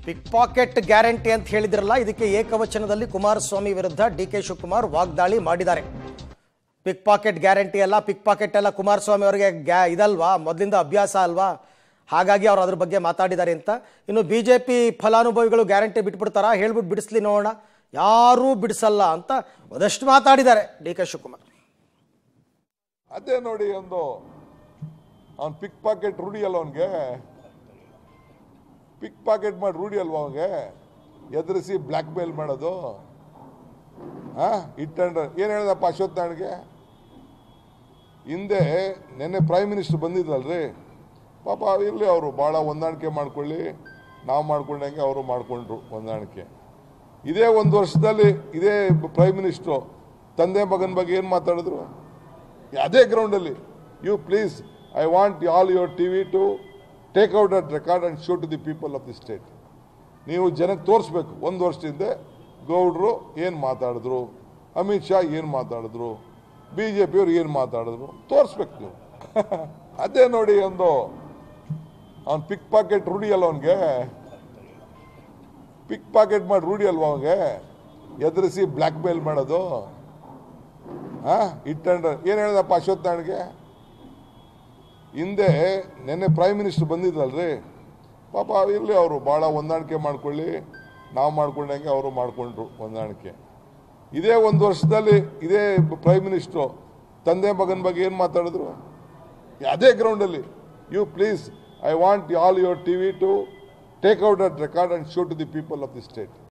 ಪಿಕ್ packet guarantee ಅಂತ ಹೇಳಿದ್ರಲ್ಲ ಇದಕ್ಕೆ ಏಕವಚನದಲ್ಲಿ ಕುಮಾರಸ್ವಾಮಿ ವಿರುದ್ಧ ಡಿ ಕೆ ಶಿವಕುಮಾರ್ ವಾಗ್ದಾಳಿ ಮಾಡಿದ್ದಾರೆ ಪಿಕ್ ಪಾಕೆಟ್ ಗ್ಯಾರಂಟಿ ಅಲ್ಲ ಪಿಕ್ ಪಾಕೆಟ್ ಎಲ್ಲ ಕುಮಾರಸ್ವಾಮಿ ಅವರಿಗೆ ಗ್ಯಾ ಇದಲ್ವಾ ಮೊದಲಿಂದ ಅಭ್ಯಾಸ ಅಲ್ವಾ ಹಾಗಾಗಿ ಅವ್ರು ಅದ್ರ ಬಗ್ಗೆ ಮಾತಾಡಿದ್ದಾರೆ ಅಂತ ಇನ್ನು ಬಿ ಜೆ ಪಿ ಫಲಾನುಭವಿಗಳು ಗ್ಯಾರಂಟಿ ಬಿಟ್ಬಿಡ್ತಾರಾ ಹೇಳ್ಬಿಟ್ಟು ಬಿಡಿಸ್ಲಿ ನೋಡೋಣ ಯಾರೂ ಬಿಡಿಸಲ್ಲ ಅಂತ ಒಂದಷ್ಟು ಮಾತಾಡಿದ್ದಾರೆ ಡಿ ಕೆ ಶಿವಕುಮಾರ್ ಅದೇ ನೋಡಿ ಒಂದು ಅವ್ನು ಪಿಕ್ ಪಾಕೆಟ್ ರೂಢಿ ಅಲ್ಲ ಅವನಿಗೆ ಪಿಕ್ ಪಾಕೆಟ್ ಮಾಡಿ ರೂಢಿ ಅಲ್ವಾ ಅವನಿಗೆ ಎದುರಿಸಿ ಬ್ಲ್ಯಾಕ್ ಮೇಲ್ ಮಾಡೋದು ಹಾ ಇಟ್ಟಂಡ್ರೆ ಏನು ಹೇಳಿದಪ್ಪ ಅಶ್ವತ್ಥನಾರಾಯಣ್ಗೆ ಹಿಂದೆ ನಿನ್ನೆ ಪ್ರೈಮ್ ಮಿನಿಸ್ಟರ್ ಬಂದಿದ್ರಲ್ರಿ ಪಾಪ ಇರಲಿ ಅವರು ಭಾಳ ಹೊಂದಾಣಿಕೆ ಮಾಡ್ಕೊಳ್ಳಿ ನಾವು ಮಾಡ್ಕೊಂಡಂಗೆ ಅವರು ಮಾಡ್ಕೊಂಡ್ರು ಹೊಂದಾಣಿಕೆ ಇದೇ ಒಂದು ವರ್ಷದಲ್ಲಿ ಇದೇ ಪ್ರೈಮ್ ಮಿನಿಸ್ಟ್ರು ತಂದೆ ಮಗನ ಬಗ್ಗೆ ಏನು ಮಾತಾಡಿದ್ರು ಅದೇ ಗ್ರೌಂಡಲ್ಲಿ you please I want all your T V to take out at record and show to the people of the state ನೀವು ಜನಕ್ಕೆ ತೋರಿಸ್ಬೇಕು ಒಂದು ವರ್ಷದಿಂದ ಗೌಡ್ರು ಏನು ಮಾತಾಡಿದ್ರು ಅಮಿತ್ ಶಾ ಏನು ಮಾತಾಡಿದ್ರು ಬಿ ಜೆ ಪಿಯವ್ರು ಏನು ಮಾತಾಡಿದ್ರು ತೋರಿಸ್ಬೇಕು ನೀವು ಅದೇ ನೋಡಿ ಒಂದು ಅವ್ನು ಪಿಕ್ ಪಾಕೆಟ್ ರೂಢಿ ಅಲ್ಲ ಅವನಿಗೆ ಪಿಕ್ ಪಾಕೆಟ್ ಮಾಡಿ ರೂಢಿ ಅಲ್ವಾ ಅವನಿಗೆ ಎದುರಿಸಿ ಬ್ಲ್ಯಾಕ್ ಮೇಲ್ ಮಾಡೋದು ಹಾ ಇಟ್ಟಂಡ್ರೆ ಏನು ಹೇಳಿದಪ್ಪ ಅಶ್ವತ್ಥನಾರಾಯಣ್ಗೆ ಹಿಂದೆ ನಿನ್ನೆ ಪ್ರೈಮ್ ಮಿನಿಸ್ಟರ್ ಬಂದಿದ್ರಲ್ರಿ ಪಾಪ ಇರಲಿ ಅವರು ಭಾಳ ಹೊಂದಾಣಿಕೆ ಮಾಡ್ಕೊಳ್ಳಿ ನಾವು ಮಾಡ್ಕೊಂಡಂಗೆ ಅವರು ಮಾಡ್ಕೊಂಡ್ರು ಹೊಂದಾಣಿಕೆ ಇದೇ ಒಂದು ವರ್ಷದಲ್ಲಿ ಇದೇ ಪ್ರೈಮ್ ಮಿನಿಸ್ಟ್ರು ತಂದೆ ಮಗನ ಬಗ್ಗೆ ಏನು ಮಾತಾಡಿದ್ರು ಅದೇ ಗ್ರೌಂಡಲ್ಲಿ you please I want all your T V to take out at record and show to the people of the state